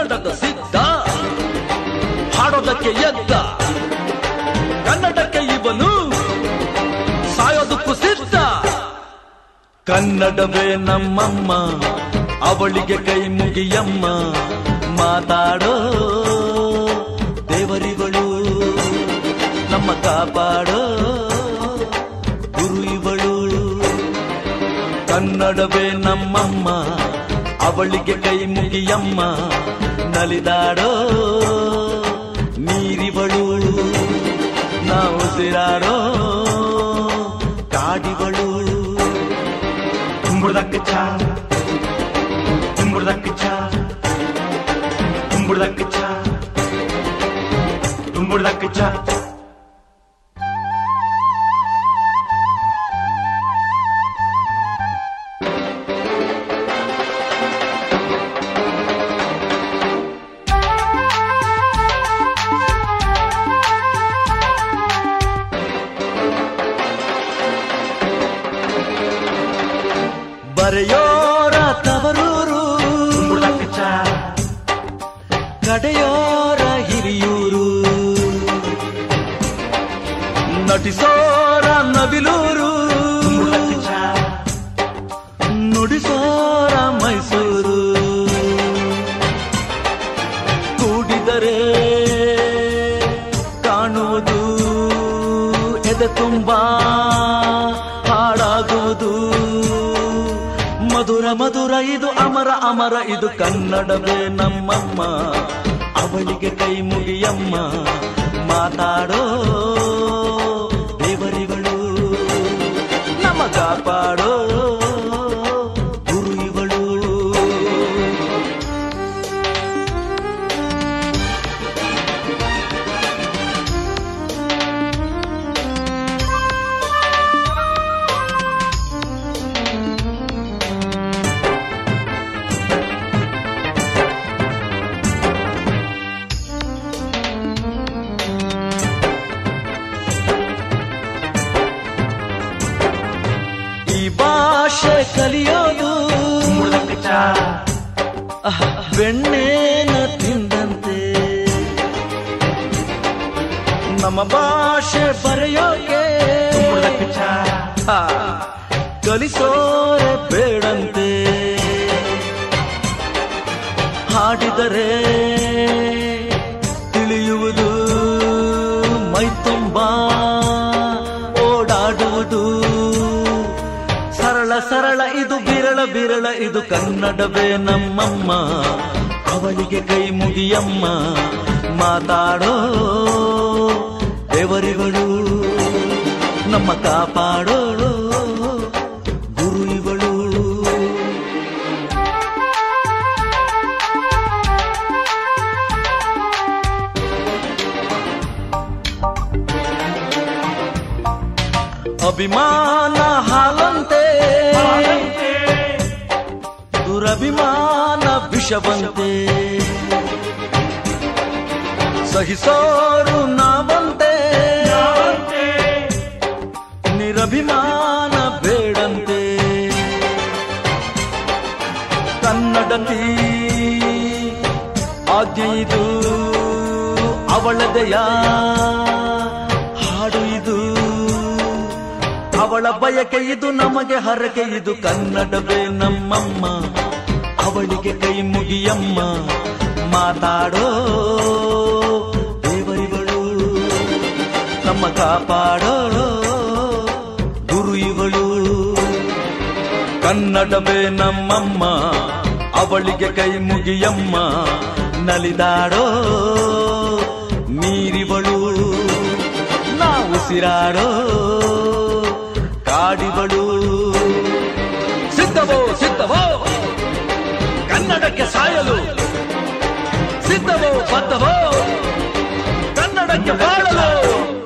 ಕನ್ನಡದ ಸಿದ್ಧ ಹಾಡೋದಕ್ಕೆ ಎದ್ದ ಕನ್ನಡಕ್ಕೆ ಇವನು ಸಾಯೋದಕ್ಕೂ ಸಿದ್ಧ ಕನ್ನಡವೇ ನಮ್ಮಮ್ಮ ಅವಳಿಗೆ ಕೈ ಮುಗಿಯಮ್ಮ ಮಾತಾಡೋ ದೇವರಿಗಳು ನಮ್ಮ ಕಾಪಾಡೋ ಗುರು ಇವಳು ಕನ್ನಡವೇ ನಮ್ಮಮ್ಮ ಅವಳಿಗೆ ಕೈ ಮುಗಿಯಮ್ಮ ನಲಿದಾಡೋ ನೀರಿವಳು ನಾವು ಉಸಿರಾಡೋ ಕಾಡಿವಳು ಕುಂಬುಳದಕ್ಕೆ ಚಾ ಕುಂಬುಳದಕ್ಕೆ ಚಾ ಕುಂಬುಳದಕ್ಕೆ ಚಾ ಕುಂಬುಳದಕ್ಕೆ ಚಾ ಬರೆಯೋರ ತವರೂರು ಕುಂಬುಳದಕ್ಕೆ ಚಾ ಕಡೆಯೋರ ಹಿರಿಯೂರು ನಟಿಸೋರ ನವಿಲೂರು ಕುಂಬುಳದಕ್ಕೆ ಚಾ ನುಡಿಸೋರ ಮೈಸೂರು ಕೂಡಿದರೆ ಕಾಣುವುದು ಎದೆ ತುಂಬಾ ಹಾಡಾಗುವುದು ಮಧುರ ಮಧುರ ಇದು ಅಮರ ಅಮರ ಇದು ಕನ್ನಡವೇ ನಮ್ಮಮ್ಮ ಅವಳಿಗೆ ಕೈ ಮುಗಿಯಮ್ಮ ಮಾತಾಡೋ ದೇವರಿಗಳು ನಮ್ಮ ಕಾಪಾಡೋ ಗುರು ಇವಳು ಈ ಭಾಷೆ ಕಲಿಯೋದು ಕುಂಬುಳದಕ್ಕೆ ಚಾ ಅಹ, ಬೆಣ್ಣೆನ ತಿಂದಂತೆ ನಮ್ಮ ಭಾಷೆ ಬರೆಯೋಕೆ ಕುಂಬುಳದಕ್ಕೆ ಚಾ ಆ, ಕಲಿಸೋರೆ ಬೇಡಂತೆ ಹಾಡಿದರೆ ತಿಳಿಯುವುದು ಮೈ ತುಂಬ ಓಡಾಡುವುದು ಸರಳ ಸರಳ ಇದು ಬಿರಳ ಬಿರಳ ಇದು ಕನ್ನಡವೇ ನಮ್ಮಮ್ಮ ಅವಳಿಗೆ ಕೈ ಮುಗಿಯಮ್ಮ ಮಾತಾಡೋ ದೇವರಿಗಳು ನಮ್ಮ ಕಾಪಾಡೋ ಗುರು ಇವಳು ಅಭಿಮಾನ ಹಾಲಂತೆ ದುರಭಿಮಾನ ವಿಷವಂತೆ ಸಹಿಸೋರು ನಾವಂತೆ ನಿರಭಿಮಾನ ಬೇಡಂತೆ ಕನ್ನಡತಿ ಆಜ್ಞೆ ಇದು ಅವಳದೆಯ ಹಾಡು ಇದು ಅವಳ ಬಯಕೆ ಇದು ನಮಗೆ ಹರಕೆ ಇದು ಕನ್ನಡವೇ ನಮ್ಮಮ್ಮ ಅವಳಿಗೆ ಕೈ ಮುಗಿಯಮ್ಮ ಮಾತಾಡೋ ದೇವರಿಗಳು ನಮ್ಮ ಕಾಪಾಡೋ ಗುರು ಇವಳು ಕನ್ನಡವೇ ನಮ್ಮಮ್ಮ ಅವಳಿಗೆ ಕೈ ಮುಗಿಯಮ್ಮ ನಲಿದಾಡೋ ನೀರಿವಳು ನಾ ಉಸಿರಾಡೋ ಕಾಡಿವಳು ಸಿದ್ಧವೋ ಸಿದ್ಧವೋ ಕನ್ನಡಕ್ಕೆ ಸಾಯಲು ಸಿದ್ಧವೋ ಬದ್ಧವೋ ಕನ್ನಡಕ್ಕೆ ಬಾಳಲು